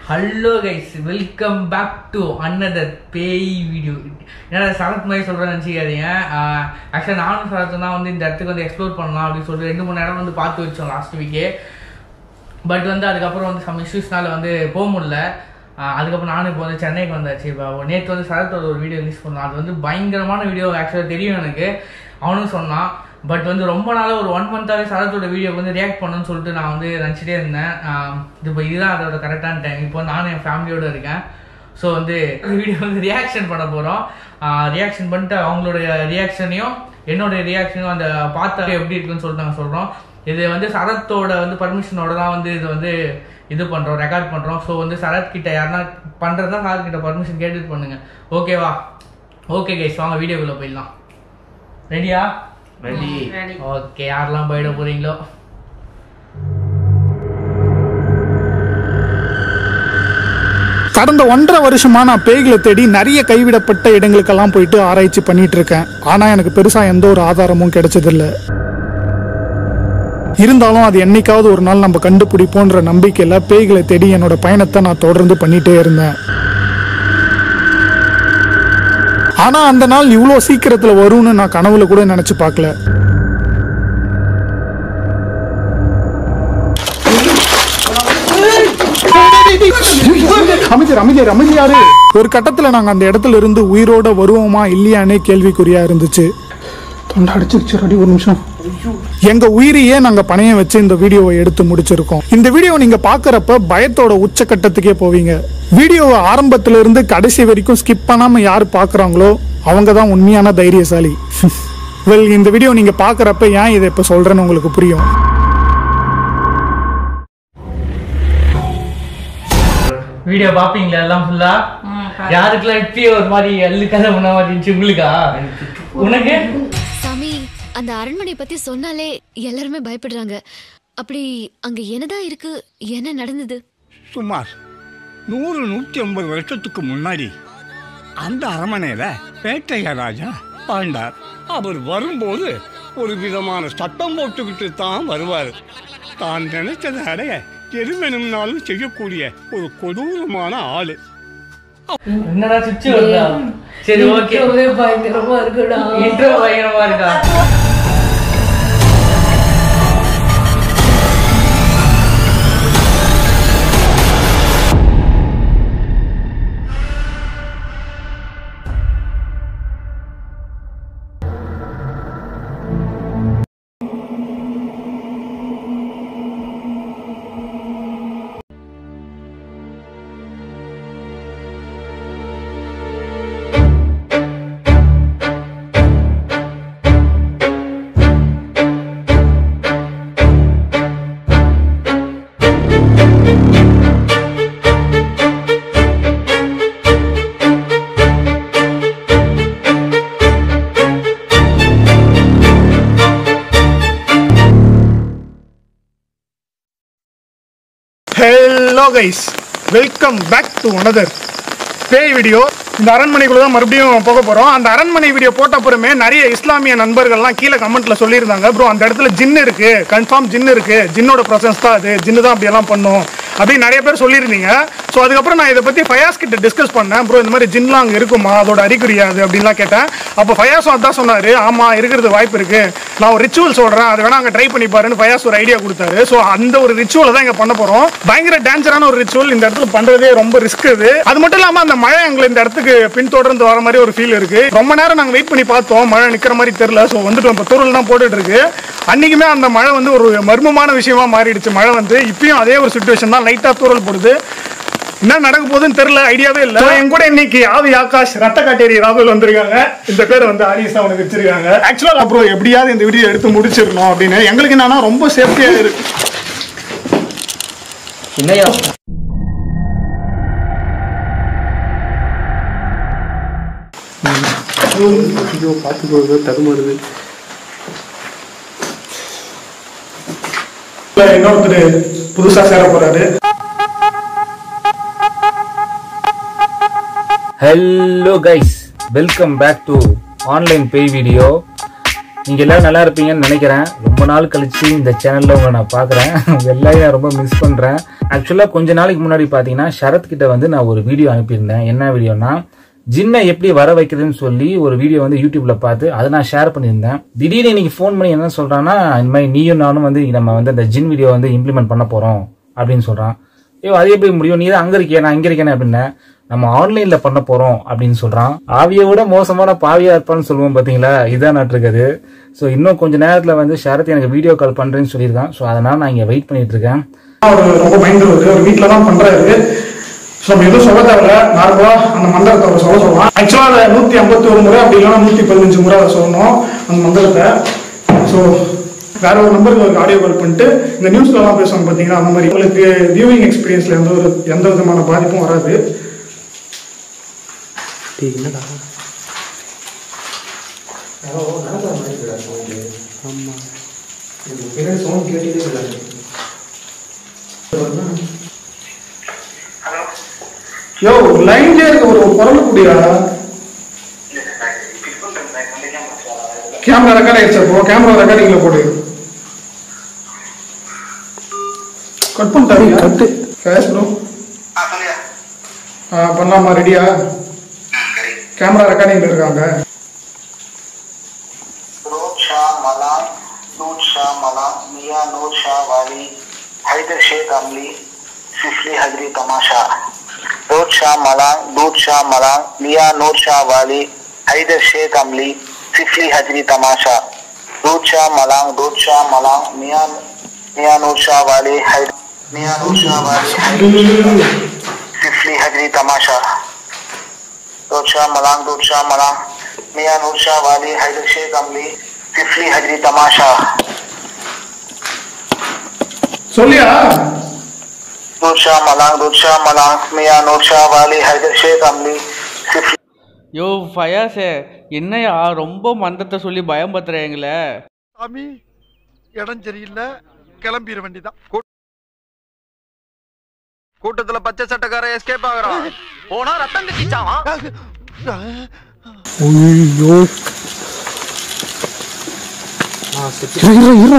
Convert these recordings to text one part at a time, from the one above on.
Hello guys welcome back to another பேய் video ஏன்னா சரத் மாதிரி சொல்கிறேன்னு நினச்சிக்காதீங்க ஆக்சுவலாக நானும் சரத்து தான் வந்து இந்த இடத்துக்கு வந்து எக்ஸ்ப்ளோர் பண்ணலாம் அப்படின்னு சொல்லிட்டு ரெண்டு மூணு இடம் வந்து பார்த்து வச்சோம் லாஸ்ட் வீக்கே பட் வந்து அதுக்கப்புறம் வந்து சம் இஷ்யூஸ்னால வந்து போக முடியல ஆஹ் அதுக்கப்புறம் நானும் இப்போ வந்து சென்னைக்கு வந்தாச்சு இப்போ நேற்று வந்து சரத்தோட ஒரு வீடியோ ரிலீஸ் பண்ணோம் அது வந்து பயங்கரமான வீடியோ ஆக்சுவலாக தெரியும் எனக்கு அவனும் சொன்னான் பட் வந்து ரொம்ப நாளாக ஒரு ஒன் மந்த்தாகவே சரத்தோட வீடியோக்கு வந்து ரியாக்ட் பண்ணணும்னு சொல்லிட்டு நான் வந்து நினச்சிட்டே இருந்தேன் ஆஹ் இது இப்போ இதுதான் அதோட கரெக்டான டைம் இப்போ நானும் என் ஃபேமிலியோடு இருக்கேன் ஸோ வந்து வீடியோ வந்து ரியாக்ஷன் பண்ண போகிறோம் ரியாக்ஷன் பண்ணிட்டு அவங்களுடைய ரியாக்ஷனையும் என்னோட ரியாக்ஷனையும் அந்த பார்த்தா எப்படி இருக்குன்னு சொல்லிட்டு நாங்கள் சொல்கிறோம் இது வந்து சரத்தோட வந்து பர்மிஷனோட தான் வந்து இது வந்து இது பண்ணுறோம் ரெக்கார்ட் பண்ணுறோம் ஸோ வந்து சரத் கிட்ட யாருன்னா பண்ணுறதா சார் கிட்ட பர்மிஷன் கேட்டுட்டு பண்ணுங்க ஓகேவா ஓகே கைஸ் வாங்க வீடியோக்குள்ளே போயிடலாம் ரெடியா ரெடி ஓகே யாரெல்லாம் போயிட போறீங்களோ கடந்த ஒன்றரை வருஷமா நான் பேய்களை தேடி நிறைய கைவிடப்பட்ட இடங்களுக்கெல்லாம் போயிட்டு ஆராய்ச்சி பண்ணிட்டு இருக்கேன் ஆனா எனக்கு பெருசா எந்த ஒரு ஆதாரமும் கிடைச்சதில்ல இருந்தாலும் அது என்னைக்காவது ஒரு நாள் நம்ம கண்டுபிடிப்போன்ற நம்பிக்கையில பேய்களை தேடி என்னோட பயணத்தை நான் தொடர்ந்து பண்ணிட்டே இருந்தேன் ஆனா அந்த நாள் இவ்வளோ சீக்கிரத்துல வரும்னு நான் கனவுல கூட நினைச்சு பார்க்கல அமைச்சர் அமைச்சர் அமைதியாரு ஒரு கட்டத்துல நாங்க அந்த இடத்துல இருந்து உயிரோட வருவோமா இல்லையானே கேள்விக்குறியா இருந்துச்சு தொண்டை அடிச்சிருச்சு ரெடி ஒரு நிமிஷம் எங்க உயிரையே நாங்க பணைய வச்சு இந்த வீடியோவை எடுத்து முடிச்சிருக்கோம் இந்த வீடியோ நீங்க பாக்குறப்ப பயத்தோட உச்சக்கட்டத்துக்கே போவீங்க வீடியோவை ஆரம்பத்துல இருந்து கடைசி வரைக்கும் ஸ்கிப் பண்ணாம யார் பாக்குறாங்களோ அவங்க தான் உண்மையான தைரியசாலி வெல் இந்த வீடியோ நீங்க பாக்குறப்ப ஏன் இதை இப்ப சொல்றேன்னு உங்களுக்கு புரியும் வீடியோ பாப்பீங்களா எல்லாம் ஃபுல்லா யாருக்கெல்லாம் இப்பயே ஒரு மாதிரி எள்ளு கதை பண்ண மாதிரி இருந்துச்சு உங்களுக்கா உனக்கு சாமி அந்த அரண்மனை பத்தி சொன்னாலே எல்லாருமே பயப்படுறாங்க அப்படி அங்க என்னதான் இருக்கு என்ன நடந்தது சுமார் நூறு நூற்றி ஐம்பது வருஷத்துக்கு முன்னாடி அந்த அரண்மனையில் வேட்டையா ராஜா வாழ்ந்தார் அவர் வரும்போது ஒரு விதமான சத்தம் போட்டுக்கிட்டு தான் வருவார் தான் நினைச்சதை அடைய எருமெனும்னாலும் செய்யக்கூடிய ஒரு கொடூரமான ஆளு என்னடா சுச்சு வருதா சரி ஓகே பயங்கரமா இருக்குடா இன்ட்ரோ பயங்கரமா இருக்கா hello guys welcome back to another பேய் வீடியோ இந்த அரண்மனைக்குள்ள தான் மறுபடியும் போக போறோம் அந்த அரண்மனை வீடியோ போட்ட அப்புறமே நிறைய இஸ்லாமிய நண்பர்கள்லாம் கீழே கமெண்ட்ல சொல்லியிருந்தாங்க ப்ரோ அந்த இடத்துல ஜின் இருக்கு கன்ஃபார்ம் ஜின் இருக்கு ஜின்னோட ப்ரொசன்ஸ் தான் அது ஜின்னு தான் அப்படி எல்லாம் பண்ணும் அப்படின்னு நிறைய பேர் சொல்லியிருந்தீங்க ஸோ அதுக்கப்புறம் நான் இதை பத்தி ஃபயாஸ் கிட்ட டிஸ்கஸ் பண்ணேன் ப்ரோ இந்த மாதிரி ஜின்லாம் அங்கே இருக்குமா அதோட அறிகுறியா அது அப்படின்லாம் கேட்டேன் அப்போ ஃபயாஸும் அதான் சொன்னாரு ஆமா இருக்கிறது வாய்ப்பு இருக்கு நான் ஒரு ரிச்சுவல் சொல்றேன் அதை வேணா அங்கே ட்ரை பண்ணி பாருன்னு ஃபயாஸ் ஒரு ஐடியா கொடுத்தாரு ஸோ அந்த ஒரு ரிச்சுவலை தான் இங்கே பண்ண போறோம் பயங்கர டேஞ்சரான ஒரு ரிச்சுவல் இந்த இடத்துல பண்றதே ரொம்ப ரிஸ்க் இது அது மட்டும் இல்லாம அந்த மழை எங்களை இந்த இடத்துக்கு பின்தொடர்ந்து வர மாதிரி ஒரு ஃபீல் இருக்கு ரொம்ப நேரம் நாங்க வெயிட் பண்ணி பார்த்தோம் மழை நிக்கிற மாதிரி தெரியல ஸோ வந்துட்டோம் இப்போ தூரல் தான் போட்டுட்டு இருக்கு அன்னைக்குமே அந்த மழை வந்து ஒரு மர்மமான விஷயமா மாறிடுச்சு மழை வந்து இப்பயும் அதே ஒரு சுச்சுவேஷன் தான் லைட்டா தூரல் போடுது என்ன நடக்க போகுதுன்னு தெரியல ஐடியாவே இல்ல என் கூட இன்னைக்கு ஆவி ஆகாஷ் ரத்த காட்டேரி ராகுல் வந்திருக்காங்க இந்த பேர் வந்து ஹரிஸ் அவனுக்கு வச்சிருக்காங்க ஆக்சுவலா அப்புறம் எப்படியாவது இந்த வீடியோ எடுத்து முடிச்சிடணும் அப்படின்னு எங்களுக்கு என்னன்னா ரொம்ப சேஃப்டியா இருக்கு என்னையா ஐயோ பார்த்து போகுது தடுமாறுது இன்னொருத்தர் புதுசா சேர போறாரு hello guys welcome back to online பேய் வீடியோ நீங்கள் எல்லாரும் நல்லா இருப்பீங்கன்னு நினைக்கிறேன் ரொம்ப நாள் கழிச்சு இந்த சேனலில் உங்களை நான் பார்க்குறேன் எல்லாரையும் நான் ரொம்ப மிஸ் பண்ணுறேன் ஆக்சுவலாக கொஞ்ச நாளைக்கு முன்னாடி பார்த்தீங்கன்னா சரத் கிட்ட வந்து நான் ஒரு வீடியோ அனுப்பியிருந்தேன் என்ன வீடியோனா ஜின்னை எப்படி வர வைக்கிறதுன்னு சொல்லி ஒரு வீடியோ வந்து யூடியூப்ல பார்த்து அதை நான் ஷேர் பண்ணியிருந்தேன் திடீர்னு இன்னைக்கு ஃபோன் பண்ணி என்ன சொல்றான்னா இந்த மாதிரி நீயும் நானும் வந்து நம்ம வந்து அந்த ஜின் வீடியோ வந்து இம்ப்ளிமெண்ட் பண்ண போறோம் அப்படின்னு சொல்றான் ஐயோ அது எப்படி முடியும் நீ தான் அங்க இருக்கியா நான் இங்க இருக்கேன் அப்படின்னேன் நம்ம ஆன்லைன்ல பண்ண போறோம் அப்படின்னு சொல்றான் ஆவியை விட மோசமான பாவியா இருப்பான்னு சொல்லுவோம் பாத்தீங்களா இதான் நாட்டிருக்குது ஸோ இன்னும் கொஞ்ச நேரத்துல வந்து ஷரத் எனக்கு வீடியோ கால் பண்றேன்னு சொல்லியிருக்கான் ஸோ அதனால நான் இங்க வெயிட் பண்ணிட்டு இருக்கேன் அவர் ரொம்ப மைண்ட் இருக்கு அவர் வீட்டில் தான் பண்றாரு ஸோ நம்ம எதுவும் சொல்ல தேவையில்ல நார்மலா அந்த மந்திரத்தை அவர் சொல்ல சொல்லலாம் ஆக்சுவலாக அதை நூற்றி ஐம்பத்தி ஒரு முறை அப்படி இல்லைன்னா நூற்றி பதினஞ்சு முறை அதை சொல்லணும் அந்த மந்திரத்தை ஸோ வேற ஒரு நம்பருக்கு ஒரு ஆடியோ கால் பண்ணிட்டு இந்த நியூஸ்லலாம் பேசுவாங்க பார்த்தீங்கன்னா அந்த மாதிரி உங்களுக்கு வியூவிங் எக்ஸ்பீரியன்ஸ்ல எந்த ஒரு எந்த விதமான பாதிப்பும் வராது டேய் என்னடா யோ லைன்லேயே இருக்க ஒரு குரல் குடியா கேமரா ரெக்கார்ட் ஆயிடுச்சு அப்போ கேமரா ரெக்கார்டிங்ல போடு கட் பண்ணிட்டாங்க கட்டு கேஷ் ப்ரோ பண்ணலாமா ரெடியா கேமரா ரெக்கார்டிங்ல இருக்காங்க रोज शाह मलाम दूध शाह मलाम मियाँ नूर शाह वाली हैदर शेख अमली सिफली हजरी तमाशा रोज शाह मलाम दूध शाह मलाम मियाँ नूर शाह वाली हैदर शेख अमली सिफली हजरी तमाशा दूध शाह मलाम दूध शाह मलाम मियाँ मियाँ नूर शाह वाली हैदर मियाँ नूर शाह वाली हैदर सिफली हजरी तमाशा दूध शाह मलांग दूध शाह मलांग मियाँ नूर शाह वाली हैदर शेख अमली सिफली हजरी तमाशा சொல்லியா दूध शाह मलांग दूध शाह मलांग मियाँ नूर शाह वाली हैदर शेख अमली सिफली யோ ஃபயாஸே என்னையா ரொம்ப மந்திரத்தை சொல்லி பயம்பத்துற எங்களை சாமி இடம் சரியில்லை கிளம்பிட வேண்டிதான் கூட்டத்துல பச்சை சட்டக்காரன் எஸ்கேப் ஆகுறான் போனா ரத்தம் கட்டிச்சாவான் ஐயோ இரு இரு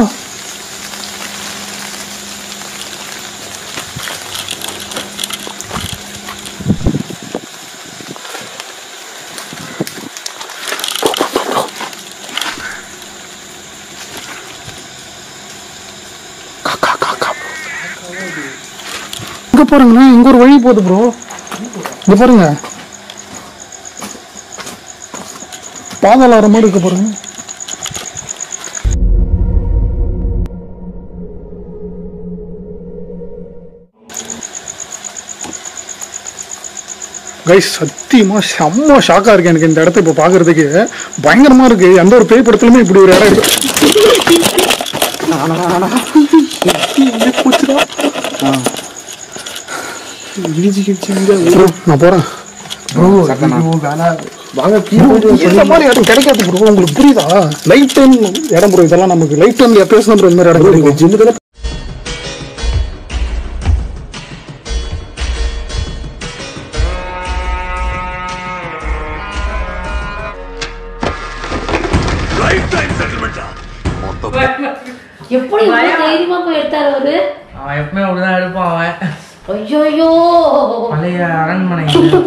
இங்க பாருங்கண்ணா இங்க ஒரு வழி போகுது ப்ரோ இங்க பாருங்க பாதாள மாதிரி இருக்கு பாருங்க கைஸ் சத்தியமா செம்ம ஷாக்கா இருக்கு எனக்கு இந்த இடத்த இப்போ பார்க்கறதுக்கு பயங்கரமா இருக்கு எந்த ஒரு பேய் படத்துலயுமே இப்படி ஒரு இடம் இருக்கு போச்சுடா Bro, நான் போறேன் ப்ரோ வாங்க இந்த மாதிரி இடம் கிடைக்காது ப்ரோ உங்களுக்கு புரியுதா லைஃப் டைம் இடம் ப்ரோ இதெல்லாம் நமக்கு லைஃப் டைம்ல எப்பயாச்சும் ப்ரோ இந்த மாதிரி இடம் கிடைக்கும் ஜிம்முக்கு எப்படி இவ்வளவு தைரியமா போய் எடுத்தாரு அவரு அவன் எப்பவுமே அப்படிதான் எடுப்பான் அவன் ஐயோ பழைய அரண்மனை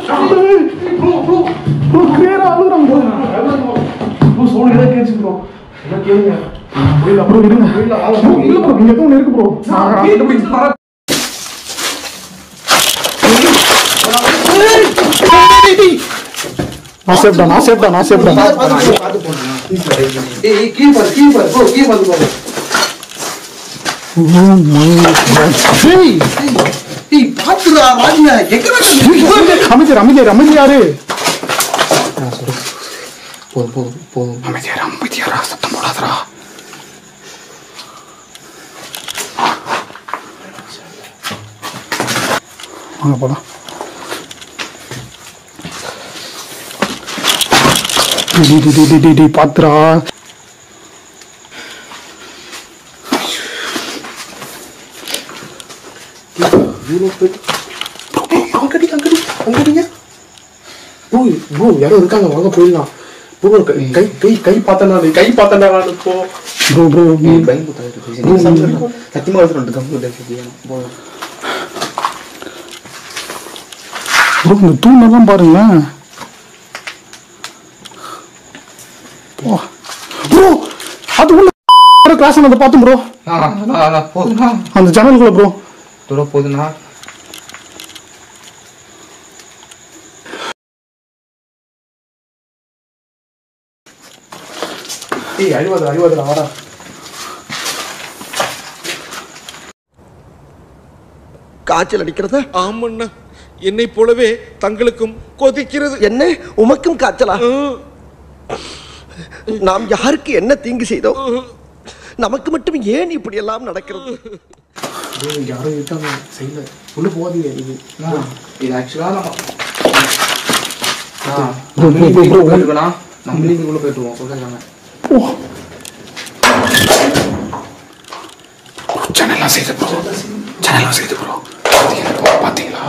ப்ரோ கிளியரா அழுகுறாங்க ப்ரோ சோனு ஏதோ கேச்சு ப்ரோ ஏதோ கேளுங்க இல்ல ப்ரோ இருங்க இல்ல இல்ல ப்ரோ இங்க எதுவும் இருக்கு ப்ரோ நான் சேஃப்டா நான் சேஃப்டா நான் சேஃப்டா அமைச்சர் அமைச்சர் அமைதியாரு போதும் போதும் போதும் அமைதியாரா அமைதியாரா சத்தம் போடாதடா வாங்க போலாம் டி டி டி டி டி டி பாத்துரா அங்கடி அங்கடி அங்கடிங்க ப்ரோ ப்ரோ யாரோ இருக்காங்க வாங்க போயிடலாம் ப்ரோ கை கை கை கை பார்த்தேன் நான் கை பார்த்தேன் நான் இப்போ ப்ரோ ப்ரோ நீ பயம் கொடுத்தாரு நீ சத்தியமா சத்தியமா வந்து கம்பு சத்தியா போ ப்ரோ இந்த தூணெல்லாம் பாருங்களேன் ப்ரோ அது உள்ள கிளாஸ் அதை பார்த்தோம் ப்ரோ போதுண்ணா அந்த ஜன்னலுக்குள்ள ப்ரோ தூரம் போதுண்ணா ஏய் அழிவாது அழிவாதுடா வாடா காய்ச்சல் அடிக்கிறதா ஆமண்ணா என்னை போலவே தங்களுக்கும் கொதிக்கிறது என்ன உமக்கும் காய்ச்சலா நாம் யாருக்கு என்ன தீங்கு செய்தோம் நமக்கு மட்டும் ஏன் இப்படி எல்லாம் நடக்கிறது ப்ரோ யாரும் இருக்காங்க செய்யல உள்ள போகாதீங்க இது இது ஆக்சுவலா நம்ம ப்ரோ ப்ரோ ப்ரோ ப்ரோ போயிருக்கா நம்மளே இங்க உள்ள போயிட்டுருவோம் சொல்றாங்க சேனல்லாம் செய்து ப்ரோ சேனல்லாம் செய்து ப்ரோ பார்த்தீங்களா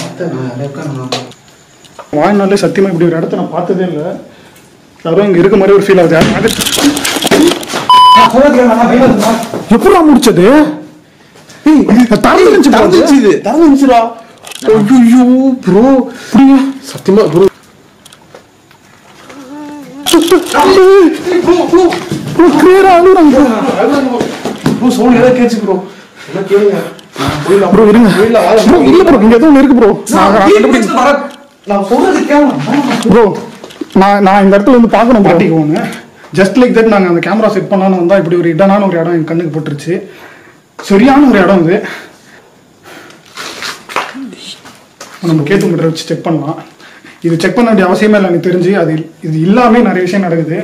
வாழ்நாளே சத்தியமா இப்படி ஒரு இடத்த நான் பார்த்ததே இல்லை யாரும் இங்க இருக்க மாதிரி ஒரு ஃபீல் ஆகுது எப்படா முடிச்சது ஏய், திறந்துருந்துச்சு bro அது. திறந்துச்சு இது திறந்துச்சுடா ஐயோ ப்ரோ புரியுங்க சத்தியமா ப்ரோ ப்ரோ கிளியரா அழுகுறாங்க ப்ரோ சோன் ஏதோ கேச்சு ப்ரோ என்ன கேளுங்க ப்ரோ இருங்க ப்ரோ இல்ல ப்ரோ இங்க எதுவும் இருக்கு ப்ரோ நான் கண்டுபிடிச்சு நான் சொல்றது கேளுங்க ப்ரோ நான் நான் இந்த இடத்துல வந்து பார்க்கணும் பாட்டிக்குவோங்க ஜஸ்ட் லைக் தட் நாங்கள் அந்த கேமரா செட் பண்ணலான்னு வந்தால் இப்படி ஒரு இடனான ஒரு இடம் என் கண்ணுக்கு போட்டுருச்சு சரியான ஒரு இடம் இது நம்ம கேட்டு மீட்டர் வச்சு செக் பண்ணலாம் இது செக் பண்ண வேண்டிய அவசியமே இல்லை எனக்கு தெரிஞ்சு அது இது இல்லாமே நிறைய விஷயம் நடக்குது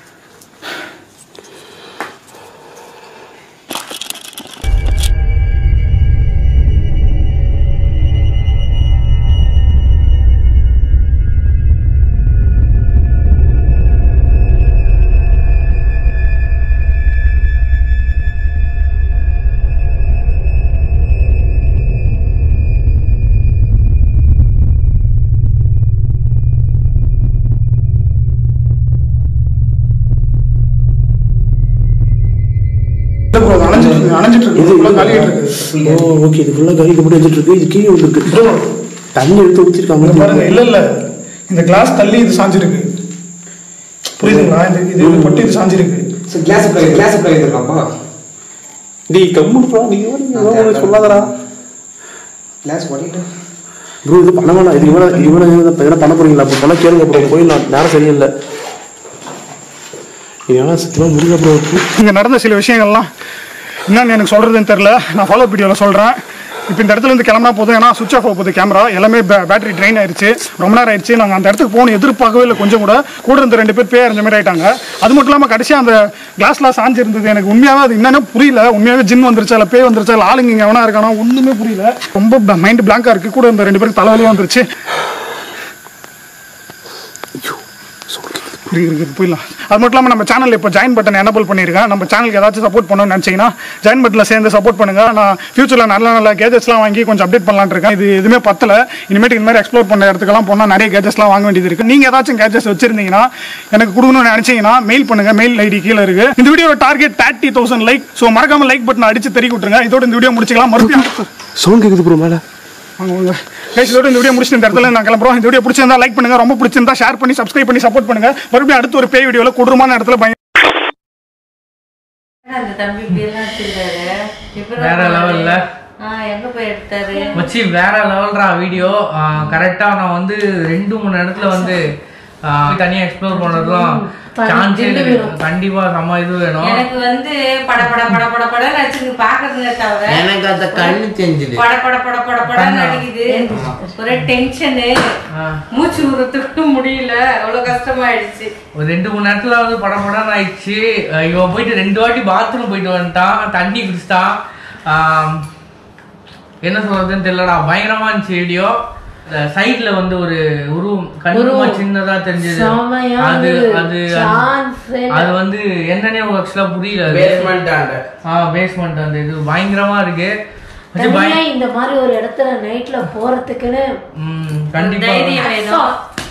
அணைஞ்சிட்டு இருக்கு அணைஞ்சிட்டு இருக்கு இதுக்குள்ள காலிட்டு இருக்கு ஓ ஓகே இது ஃபுல்லா கறி கப்படி வச்சிட்டு இருக்கு இது கீழே வந்துருக்கு தண்ணி எடுத்து ஊத்திருக்காங்க இங்க பாருங்க இல்ல இல்ல இந்த கிளாஸ் தள்ளி இது சாஞ்சிருக்கு புரியுதுங்களா இந்த இது இது பட்டு இது சாஞ்சிருக்கு கிளாஸ் கிளாஸ் இருக்காப்பா டேய் கம்முடுப்பா நீங்க வரீங்க சொல்லாதடா கிளாஸ் ஓடிட்டு ப்ரோ இது பண்ண வேணாம் இது இவன இவன எதனா பண்ண போறீங்களா அப்போ பண்ண கேளுங்க ப்ரோ போயிடலாம் நேரம் சரியில்லை இதெல்லாம் சத்தியமா முடியல ப்ரோ இங்க நடந்த சில விஷயங்கள்லாம் என்னன்னு எனக்கு சொல்றதுன்னு தெரியல நான் ஃபாலோ வீடியோவில் சொல்றேன் இப்போ இந்த இடத்துல இருந்து கிளம்பினா போதும் ஏன்னா சுவிச் ஆஃப் ஆக போகுது கேமரா எல்லாமே பேட்டரி ட்ரெயின் ஆயிடுச்சு ரொம்ப நேரம் ஆயிடுச்சு நாங்கள் அந்த இடத்துக்கு போகணும் எதிர்பார்க்கவே இல்லை கொஞ்சம் கூட கூட இருந்த ரெண்டு பேர் பேர் அறிஞ்ச மாதிரி ஆயிட்டாங்க அது மட்டும் இல்லாமல் கடைசியாக அந்த கிளாஸ்லாம் சாஞ்சிருந்தது எனக்கு உண்மையாகவே அது என்னன்னு புரியல உண்மையாகவே ஜின் வந்துருச்சா இல்லை பேய் வந்துருச்சா இல்லை ஆளுங்க இங்கே எவனா இருக்கானா ஒன்றுமே புரியல ரொம்ப மைண்ட் பிளாங்காக இருக்குது கூட இருந்த ரெண்டு பேருக்கு தலைவலியாக வந்துருச்சு இருக்கு இருக்கு இருக்கு, போயிடலாம் அது மட்டும் இல்லாமல் நம்ம சேனல் இப்போ ஜாயின் பட்டன் எனபிள் பண்ணியிருக்கேன் நம்ம சேனலுக்கு ஏதாச்சும் சப்போர்ட் பண்ணணும்னு நினச்சிங்கன்னா ஜாயின் பட்டனில் சேர்ந்து சப்போர்ட் பண்ணுங்க நான் ஃபியூச்சரில் நல்ல நல்ல கேஜெட்ஸ்லாம் வாங்கி கொஞ்சம் அப்டேட் பண்ணலான்னு இருக்கேன் இது எதுவுமே பத்தல இனிமேட்டு இந்த மாதிரி எக்ஸ்ப்ளோர் பண்ண இடத்துக்கெல்லாம் போனால் நிறைய கேஜெட்ஸ்லாம் வாங்க வேண்டியது இருக்கு நீங்கள் ஏதாச்சும் கேஜெட்ஸ் வச்சிருந்தீங்கன்னா எனக்கு கொடுக்கணும்னு நினச்சிங்கன்னா மெயில் பண்ணுங்க மெயில் ஐடி கீழே இருக்கு இந்த வீடியோட target thirty thousand like so மறக்காம லைக் பட்டன் அடிச்சு தெரிய விட்டுருங்க இதோட இந்த வீடியோ முடிச்சுக்கலாம் மறுபடியும் சவுண்ட் கேக்குது ப்ரோ மேல வாங்க வாங்க கைஸ் இதோட இந்த வீடியோ முடிச்சுட்டு இந்த இடத்துல நான் கிளம்புறோம் இந்த வீடியோ பிடிச்சிருந்தா லைக் பண்ணுங்க ரொம்ப பிடிச்சிருந்தா ஷேர் பண்ணி சப்ஸ்கிரைப் பண்ணி சப்போர்ட் பண்ணுங்க மறுபடியும் அடுத்த ஒரு பேய் வீடியோல கொடூரமான இடத்துல பய அந்த தம்பி இப்படி எல்லாம் வச்சிருக்காரு எப்படிடா வேற போனாரு? லெவல்ல ஆ எங்க போய் எடுத்தாரு வச்சு வேற லெவல்ரா வீடியோ கரெக்டா நான் வந்து ரெண்டு மூணு இடத்துல வந்து ஆ, தனியா எக்ஸ்ப்ளோர் பண்றதும் தனி சான்ஸே தில்லு இல்லை. வேணும். கண்டிப்பா செம்ம இது வேணும் எனக்கு வந்து பட பட பட பட படன்னு அடிச்சுக்கு பாக்குறதுல தவிர எனக்கு அந்த கண்ணு தெரிஞ்சுது பட பட பட பட படன்னு அடிக்குது ஒரே டென்ஷனு மூச்சு விடுறதுக்கு முடியல அவ்வளவு கஷ்டமாயிடுச்சு ஒரு ரெண்டு மூணு நேரத்துல வந்து படம் படம் ஆயிடுச்சு அஹ் இவன் போயிட்டு ரெண்டு வாட்டி பாத்ரூம் போயிட்டு வந்துட்டான் தண்ணி குடிச்சிட்டான் ஆம், என்ன சொல்றதுன்னு தெரியலடா பயங்கரமா இருந்துச்சு வீடியோ சைடுல வந்து ஒரு உருவம் கண்ணுமா உருவம். சின்னதா தெரிஞ்சது செமையா அது இருந்தது. அது Chance ஏ இல்ல. அது வந்து என்னன்னே ஆக்சுவலா புரியல Basement ஆண்ட. ஆ பேஸ்மெண்ட் அந்த இது பயங்கரமா இருக்கு கொஞ்சம் தனியா பய- இந்த மாதிரி ஒரு இடத்துல நைட்ல போறதுக்குன்னு ம், கண்டிப்பா தைரியம் வேணும்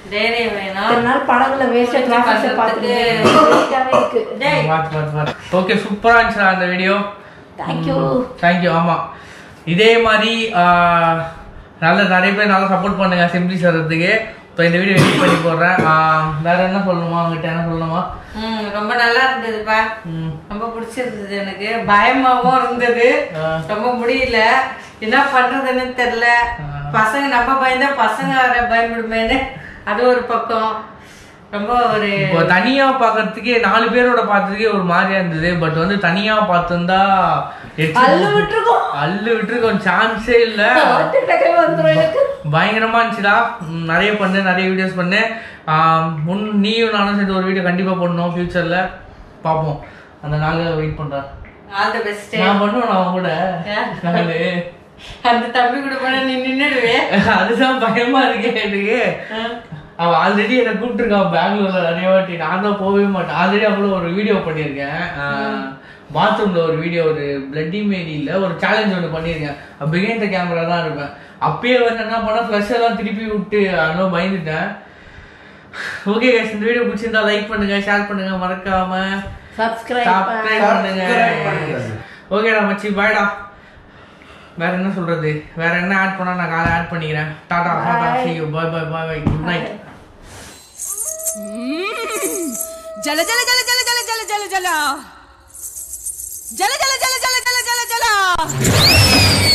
தைரியம் வேணும் இத்தனை நாள் படங்களை வேஸ்டா கிளாஸஸ் பார்த்துட்டு இருக்கு டேய் வாட் வாட் வாட் ஓகே சூப்பரா இருந்துச்சு அந்த வீடியோ Thank you. தேங்க்யூ ஆமா இதே மாதிரி ஆஹ், நல்ல நிறைய பேர் நல்லா சப்போர்ட் பண்ணுங்க சிம்பிளி சொல்றதுக்கு இப்போ இந்த வீடியோ எடிட் பண்ணி போடுறேன் ஆஹ், வேற என்ன சொல்லணுமா உங்ககிட்ட என்ன சொல்லணுமா ம் ரொம்ப நல்லா இருந்ததுப்பா ரொம்ப பிடிச்சிருந்தது எனக்கு பயமாவும் இருந்தது ரொம்ப முடியல என்ன பண்றதுன்னு தெரியல பசங்க நம்ம பயந்தா பசங்க வேற பயப்படுமேன்னு அது ஒரு பக்கம் ரொம்ப ஒரு இப்போ தனியா பார்க்கறதுக்கே நாலு பேரோட பார்த்ததுக்கே ஒரு மாதிரியா இருந்தது பட் வந்து தனியா பார்த்திருந்தா அள்ளு விட்டுருக்கோம் அள்ளு விட்டுருக்கோம் சான்ஸே இல்ல ஹார்ட் அட்டாக்கே வந்துரும் எனக்கு பயங்கரமா இருந்துச்சுடா ம், நிறைய பண்ணு நிறைய வீடியோஸ் பண்ணு ஆம், முன் நீயும் நானும் சேர்ந்து ஒரு வீடியோ கண்டிப்பா பண்ணணும் ஃபியூச்சர்ல பார்ப்போம் அந்த நாள் வெயிட் பண்றேன் ஆல் தி பெஸ்ட் நான் பண்ணுவேன் அவன் கூட நானு அந்த தம்பி கூட போனா நீ நின்னுடுவே அதுதான் பயமா இருக்கு எனக்கு அவன் ஆல்ரெடி என்னை கூப்பிட்டுருக்கான் பெங்களூர்ல நிறைய வாட்டி நான் தான் போகவே மாட்டேன் ஆல்ரெடி அவ்வளோ ஒரு வீடியோ பண்ணியிருக்கேன் பாத்ரூம்ல ஒரு வீடியோ ஒரு பிளட்டி மேரியில ஒரு சேலஞ்ச் ஒன்று பண்ணியிருக்கேன் பிகைன் த கேமரா தான் இருப்பேன் அப்பயே வந்து என்ன பண்ணா ஃப்ளஷ் எல்லாம் திருப்பி விட்டு அதனால பயந்துட்டேன் ஓகே guys இந்த வீடியோ பிடிச்சிருந்தா லைக் பண்ணுங்க ஷேர் பண்ணுங்க மறக்காம சப்ஸ்கிரைப் சப்ஸ்கிரைப் பண்ணுங்க ஓகேடா மச்சி பாய்டா வேற என்ன சொல்றது வேற என்ன ஆட் பண்ணா நான் காலை ஆட் பண்ணிக்கிறேன் டாடா டாடா see you bye bye bye bye good night జల జల జల జల జల జల జల జల జల జల జల జల జల జల జల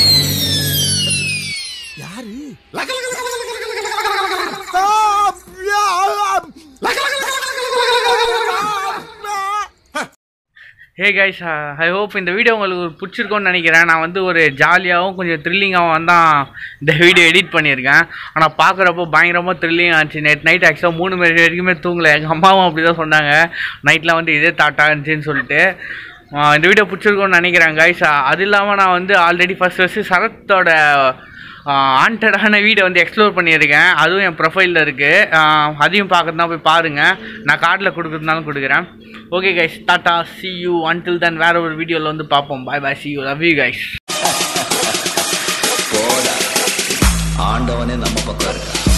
ஹே கைஸ் ஐ ஹோப் இந்த வீடியோ உங்களுக்கு ஒரு பிடிச்சிருக்கும்னு நினைக்கிறேன் நான் வந்து ஒரு ஜாலியாகவும் கொஞ்சம் த்ரில்லிங்காகவும் தான் இந்த வீடியோ எடிட் பண்ணியிருக்கேன் ஆனால் பார்க்குறப்போ பயங்கரமாக த்ரில்லிங் ஆச்சு நேற்று நைட் ஆக்சுவலாக மூணு மணி வரைக்குமே தூங்கலை எங்கள் அம்மாவும் அப்படி தான் சொன்னாங்க நைட்டில் வந்து இதே தாட்டா இருந்துச்சுன்னு சொல்லிட்டு ஆஹ் இந்த வீடியோ பிடிச்சிருக்கும்னு நினைக்கிறேன் கைஸ் அது இல்லாமல் நான் வந்து ஆல்ரெடி ஃபஸ்ட் ஃபஸ்ட்டு சரத்தோட ஆண்டடான வீடை வந்து எக்ஸ்ப்ளோர் பண்ணியிருக்கேன் அதுவும் என் ப்ரொஃபைலில் இருக்குது அதையும் பார்க்கறதுனா போய் பாருங்கள் நான் கார்டில் கொடுக்குறதுனாலும் கொடுக்குறேன் ஓகே கைஸ் டாட்டா சி யூ அன்டில் தென் வேற ஒரு வீடியோவில் வந்து பார்ப்போம் bye bye see you love you guys ஆண்டவனே நம்ம பக்கம் இருக்கா